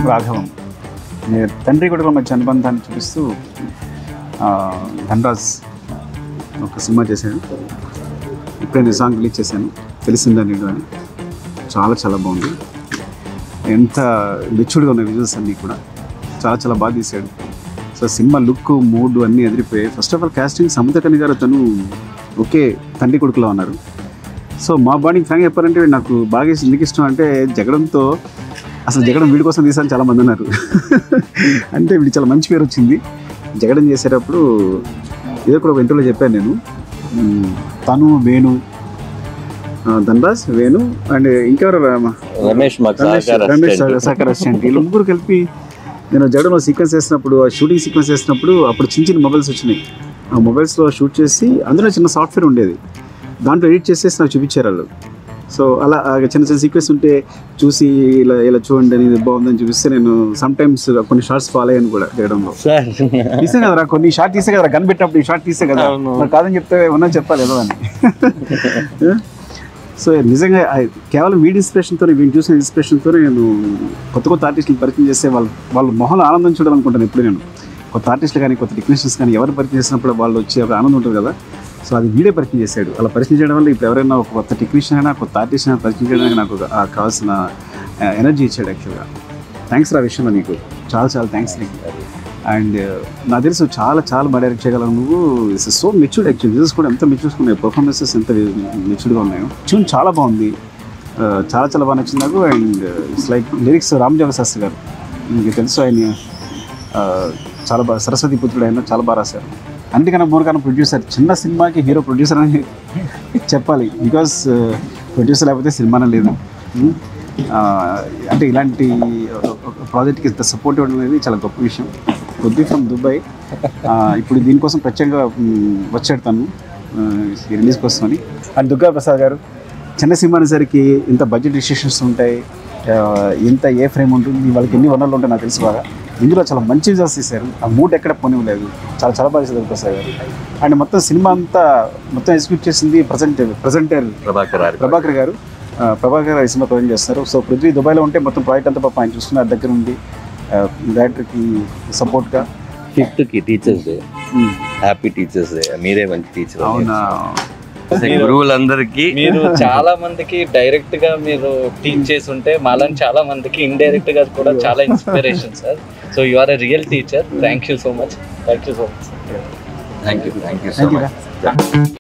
రాఘవం ఈ తండ్రి కొడుకుల మధ్య అనుబంధాన్ని చూపిస్తూ ఆ, ధనరాజ్ ఒక సినిమా చేశాను ఇప్పుడే నేను సాంగ్ రిలీజ్ చేశాను తెలిసిందా నీడు అని చాలా చాలా బాగుంది ఎంత మెచ్యూర్డ్గా ఉన్నాయి విజువల్స్ అన్నీ కూడా చాలా చాలా బాగా తీశాడు సో సినిమా లుక్ మూడ్ అన్నీ ఎదిరిపోయాయి first of all casting Samuthirakani garu తను ఒకే తండ్రి కొడుకులో ఉన్నారు సో మా బాడీకి ఫ్రాంక్ చెప్పారంటే వీడు నాకు బాగా ఇష్టం- ఎందుకు ఇష్టం అంటే జగడంతో అసలు జగడం వీడి కోసం తీసాను చాలా మంది అన్నారు అంటే వీడి చాలా మంచి పేరు వచ్చింది జగడం చేసేటప్పుడు ఏదో కూడా ఒక ఇంటర్వ్యూలో చెప్పాను నేను ఉమ్, తను వేణు ఆ, ధనరాజ్ వేణు అండ్ ఇంకెవరు రామ రమేష్ మాకు రమేష్ సహకార రమేష్ assistant. సహకార అసిస్టెంట్ వీళ్ళు ముగ్గురు కలిపి నేను జగడంలో సీక్వెన్స్ చేసినప్పుడు ఆ షూటింగ్ సీక్వెన్స్ చేసినప్పుడు అప్పుడు చిన్న చిన్న మొబైల్స్ వచ్చినాయి ఆ మొబైల్స్లో షూట్ చేసి అందులో చిన్న సాఫ్ట్వేర్ ఉండేది దాంట్లో ఎడిట్ చేసేసి నాకు చూపించారు వాళ్ళు సో అలా ఆ చిన్న చిన్న సీక్వెన్స్ ఉంటే చూసి ఇలా ఇలా చూడండి అని ఇది బాగుందని చూపిస్తే నేను సమ్ టైమ్స్ కొన్ని షార్ట్స్ ఫాలో అయ్యాను కూడా జగడంలో సార్ తీసే కదరా కొన్ని షార్ట్ తీసే కదరా గన్ పెట్టినప్పుడు ఈ షార్ట్ తీసే కదా అవును. మరి కాదని చెప్తే ఉన్నది చెప్పాలి ఏదో అని సో నిజంగా ఆ- కేవలం వీడి ఇన్స్పిరేషన్తో వీడిని చూసిన ఇన్స్పిరేషన్తో నేను కొత్త కొత్త ఆర్టిస్టులు పరిచయం చేస్తే వాళ్ళ వాళ్ళ మొహంలో ఆనందం చూడాలనుకుంటాను ఎప్పుడు నేను కొత్త ఆర్టిస్టులు కానీ కొత్త టెక్నీషియన్స్ కానీ ఎవరు పరిచయం చేసినప్పుడు వాళ్ళు వచ్చే ఒక ఆనందం ఉంటుంది కదా సో అది వీడే పరిచయం చేశాడు అలా పరిచయం చేయడం వల్ల ఇప్పుడు ఎవరైనా ఒక కొత్త టెక్నీషియన్ అయినా కొత్త ఆర్టిస్ట్ అయినా పరిచయం చేయడానికి నాకు ఒక- ఆ కావాల్సిన ఎనర్జీ ఇచ్చాడు యాక్చువల్గా థ్యాంక్స్ రా విషయంలో నీకు చాలా చాలా థ్యాంక్స్ నీకు అండ్ నాకు తెలుసు చాలా చాలా బాగా డైరెక్ట్ చేయగలవు నువ్వు it's so matured actual visuals కూడా ఎంత మెచ్యూర్స్ ఉన్నాయి పర్ఫార్మెన్సెస్ ఎంత మెచ్యూర్డ్గా ఉన్నాయో ట్యూన్ చాలా బాగుంది Uh, చాలా చాలా బాగా నచ్చింది నాకు and it's like lyrics Ramajoga Sastry garu మీకు తెలుసు ఆయన uh, చాలా బాగా సరస్వతి పుత్రుడు ఆయన చాలా బాగా రాశారు అందుకన్నా మూడుకన్నా ప్రొడ్యూసర్ చిన్న సినిమాకి హీరో ప్రొడ్యూసర్ అని చెప్పాలి బికాస్ ప్రొడ్యూసర్ లేకపోతే సినిమానే లేదు Hmm. Uh, అంటే ఇలాంటి ప్రాజెక్ట్కి ఇంత సపోర్ట్ ఇవ్వడం అనేది చాలా గొప్ప విషయం కొద్ది ఫ్రమ్ దుబాయ్ ఇప్పుడు దీనికోసం ప్రత్యేకంగా మ్, వచ్చాడు తను ఈ రిలీజ్ కోసమని అండ్ దుర్గా ప్రసాద్ గారు చిన్న సినిమా అనేసరికి ఇంత బడ్జెట్ రిస్ట్రిక్షన్స్ ఉంటాయి ఆ, ఇంత ఏ ఫ్రేమ్ ఉంటుంది వాళ్ళకి ఎన్ని వనరులు ఉంటాయి నాకు తెలుసు బాగా ఇందులో చాలా మంచి విజువల్స్ తీశారు ఆ మూడ్ ఎక్కడ పోనివ్వలేదు చాలా చాలా బాగా చేశారు ప్రసాద్ గారు అండ్ మొత్తం సినిమా అంతా మొత్తం ఎగ్జిక్యూట్ చేసింది ప్రజెంట్ ప్రజెంటర్ ప్రభాకర్ గారు ప్రభాకర్ గారు ఆ, ప్రభాకర్ గారు ఈ సినిమా ప్రజెంట్ చేస్తారు సో పృథ్వీ దుబాయ్లో ఉంటే మొత్తం ప్రాజెక్ట్ అంతా పాపం ఆయన చూస్తున్నారు దగ్గర ఉండి డైరెక్టర్కి సపోర్ట్గా ఫిఫ్త్ కి teachers day happy teachers day మీరే మంచి టీచర్ అవునా గురువులందరికీ మీరు చాలా మందికి డైరెక్ట్ గా మీరు టీచ్ చేసి ఉంటే మాలని చాలా మందికి ఇండైరెక్ట్ గా కూడా చాలా inspiration sir so you are a real teacher thank you so much thank you so much thank you thank you so thank you much